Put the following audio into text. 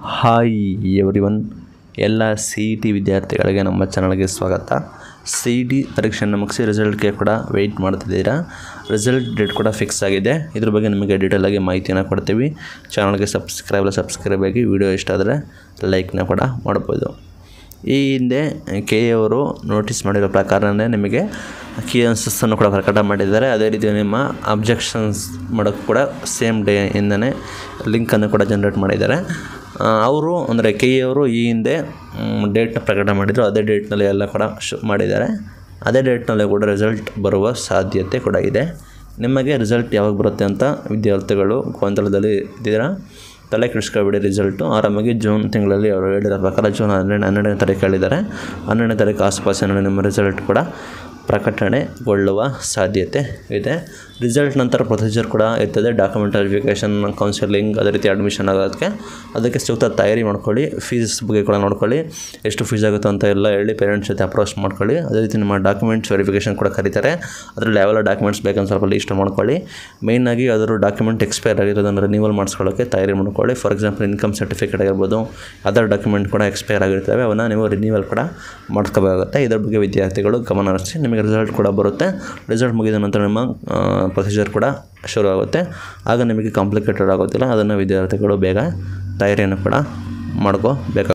hi everyone ಎಲ್ಲ C E T ವಿದ್ಯಾರ್ಥಿಗಳಿಗೆ ನಮ್ಮ ಚಾನಲ್ಗೆ ಸ್ವಾಗತ ಸಿ ಇ ಟಿ ಪರೀಕ್ಷೆಯನ್ನು ಮುಗಿಸಿ ರಿಸಲ್ಟ್ಗೆ ಕೂಡ ವೆಯ್ಟ್ ಮಾಡ್ತಿದ್ದೀರಾ ರಿಸಲ್ಟ್ ಡೇಟ್ ಕೂಡ ಫಿಕ್ಸ್ ಆಗಿದೆ ಇದ್ರ ಬಗ್ಗೆ ನಿಮಗೆ ಡೀಟೇಲಾಗಿ ಮಾಹಿತಿಯನ್ನು ಕೊಡ್ತೀವಿ ಚಾನಲ್ಗೆ ಸಬ್ಸ್ಕ್ರೈಬ್ ಸಬ್ಸ್ಕ್ರೈಬ್ ಆಗಿ ವಿಡಿಯೋ ಇಷ್ಟ ಆದರೆ ಲೈಕ್ನ ಕೂಡ ಮಾಡ್ಬೋದು ಈ ಹಿಂದೆ ಕೆ ಎ ಅವರು ನೋಟಿಸ್ ಮಾಡಿರೋ ಪ್ರಕಾರನೇ ನಿಮಗೆ ಕೀ ಆನ್ಸರ್ಸನ್ನು ಕೂಡ ಪ್ರಕಟ ಮಾಡಿದ್ದಾರೆ ಅದೇ ರೀತಿ ನಿಮ್ಮ ಅಬ್ಜೆಕ್ಷನ್ಸ್ ಮಾಡೋಕ್ಕೆ ಕೂಡ ಸೇಮ್ ಡೇ ಇಂದನೇ ಲಿಂಕನ್ನು ಕೂಡ ಜನ್ರೇಟ್ ಮಾಡಿದ್ದಾರೆ ಆ, ಅವರು ಅಂದರೆ ಕೆ ಎ ಅವರು ಈ ಹಿಂದೆ ಡೇಟ್ನ ಪ್ರಕಟ ಮಾಡಿದರು ಅದೇ ಡೇಟ್ನಲ್ಲಿ ಎಲ್ಲ ಕೂಡ ಶು ಮಾಡಿದ್ದಾರೆ ಅದೇ ಡೇಟ್ನಲ್ಲಿ ಕೂಡ ರಿಸಲ್ಟ್ ಬರುವ ಸಾಧ್ಯತೆ ಕೂಡ ಇದೆ ನಿಮಗೆ ರಿಸಲ್ಟ್ ಯಾವಾಗ ಬರುತ್ತೆ ಅಂತ ವಿದ್ಯಾರ್ಥಿಗಳು ಗೊಂದಲದಲ್ಲಿ ಇದ್ದೀರಾ ತಲೆ ಕೆಡಿಸ್ಕೊಬೇಡಿ ರಿಸಲ್ಟು ಆರಾಮಾಗಿ ಜೂನ್ ತಿಂಗಳಲ್ಲಿ ಅವರು ಹೇಳಿರೋ ಪ್ರಕಾರ ಜೂನ್ ಹನ್ನೆರಡು ಹನ್ನೆರಡನೇ ತಾರೀಕು ಹೇಳಿದ್ದಾರೆ ಹನ್ನೆರಡನೇ ತಾರೀಕು ಆಸುಪಾಸಿನಲ್ಲಿ ನಿಮ್ಮ ರಿಸಲ್ಟ್ ಕೂಡ ಪ್ರಕಟಣೆಗೊಳ್ಳುವ ಸಾಧ್ಯತೆ ಇದೆ ರಿಸಲ್ಟ್ ನಂತರ ಪ್ರೊಸೀಜರ್ ಕೂಡ ಇರ್ತದೆ ಡಾಕ್ಯುಮೆಂಟ್ ವೆರಿಫಿಕೇಷನ್ ಕೌನ್ಸಿಲಿಂಗ್ ಅದೇ ರೀತಿ ಅಡ್ಮಿಷನ್ ಆಗೋದಕ್ಕೆ ಅದಕ್ಕೆ ಸೂಕ್ತ ತಯಾರಿ ಮಾಡ್ಕೊಳ್ಳಿ ಫೀಸ್ ಬಗ್ಗೆ ಕೂಡ ನೋಡ್ಕೊಳ್ಳಿ ಎಷ್ಟು ಫೀಸ್ ಆಗುತ್ತೆ ಅಂತ ಎಲ್ಲ ಹೇಳಿ ಪೇರೆಂಟ್ಸ್ ಜೊತೆ ಅಪ್ರೋಚ್ ಮಾಡ್ಕೊಳ್ಳಿ ಅದೇ ರೀತಿ ನಿಮ್ಮ ಡಾಕ್ಯುಮೆಂಟ್ಸ್ ವೆರಿಫಿಕೇಷನ್ ಕೂಡ ಕರೀತಾರೆ ಅದರಲ್ಲಿ ಯಾವೆಲ್ಲ ಡಾಕ್ಯುಮೆಂಟ್ಸ್ ಬೇಕಂತ ಸ್ವಲ್ಪ ಲೀಸ್ಟ್ ಮಾಡ್ಕೊಳ್ಳಿ ಮೇಯ್ನಾಗಿ ಯಾವ್ದಾದ್ರು ಡಾಕ್ಯುಮೆಂಟ್ ಎಕ್ಸ್ಪೈರ್ ಆಗಿರೋದನ್ನು ರಿನ್ಯೂವಲ್ ಮಾಡಿಸ್ಕೊಳ್ಳೋಕ್ಕೆ ತಯಾರಿ ಮಾಡ್ಕೊಳ್ಳಿ ಫಾರ್ ಎಕ್ಸಾಂಪಲ್ ಇನ್ಕಮ್ ಸರ್ಟಿಫಿಕೇಟ್ ಆಗಿರ್ಬೋದು ಅದರ್ ಡಾಕ್ಯುಮೆಂಟ್ ಕೂಡ ಎಕ್ಸ್ಪೈರ್ ಆಗಿರ್ತವೆ ಅವನ್ನ ನೀವು ರಿನ್ಯೂವಲ್ ಕೂಡ ಮಾಡ್ಕೋಬೇಕಾಗುತ್ತೆ ಇದರ ಬಗ್ಗೆ ವಿದ್ಯಾರ್ಥಿಗಳು ಗಮನ ಹರಿಸಿ ನಿಮಗೆ ರಿಸಲ್ಟ್ ಕೂಡ ಬರುತ್ತೆ ರಿಸಲ್ಟ್ ಮುಗಿದ ನಂತರ ನಿಮ್ಮ ಪ್ರೊಸೀಜರ್ ಕೂಡ ಶುರು ಆಗುತ್ತೆ ಆಗ ನಿಮಗೆ ಕಾಂಪ್ಲಿಕೇಟೆಡ್ ಆಗೋದಿಲ್ಲ ಅದನ್ನು ವಿದ್ಯಾರ್ಥಿಗಳು ಬೇಗ ತಯಾರಿಯನ್ನು ಕೂಡ ಮಾಡ್ಕೋಬೇಕಾಗುತ್ತೆ